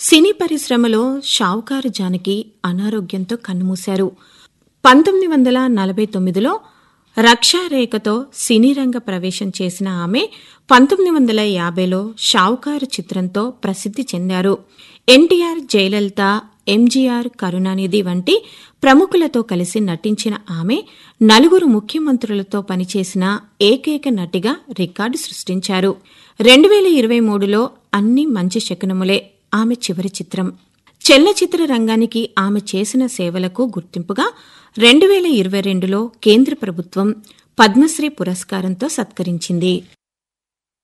సినీ పరిశ్రమలో షావుకారు జానకి అనారోగ్యంతో కన్నుమూశారు పంతొమ్మిది వందల నలభై తొమ్మిదిలో రక్షారేఖతో సినీ రంగ ప్రవేశం చేసిన ఆమె పంతొమ్మిది వందల యాభైలో షావుకారు చిత్రంతో ప్రసిద్ధి చెందారు ఎన్టీఆర్ జయలలిత ఎంజీఆర్ కరుణానిధి వంటి ప్రముఖులతో కలిసి నటించిన ఆమె నలుగురు ముఖ్యమంత్రులతో పనిచేసిన ఏకైక నటిగా రికార్డు సృష్టించారు రెండు వేల ఇరవై మూడులో అన్ని మంచి శకునములే ఆమె చివరి చిత్రం చలనచిత్ర రంగానికి ఆమె చేసిన సేవలకు గుర్తింపుగా రెండు వేల ఇరవై రెండులో కేంద్ర ప్రభుత్వం పద్మశ్రీ పురస్కారంతో సత్కరించింది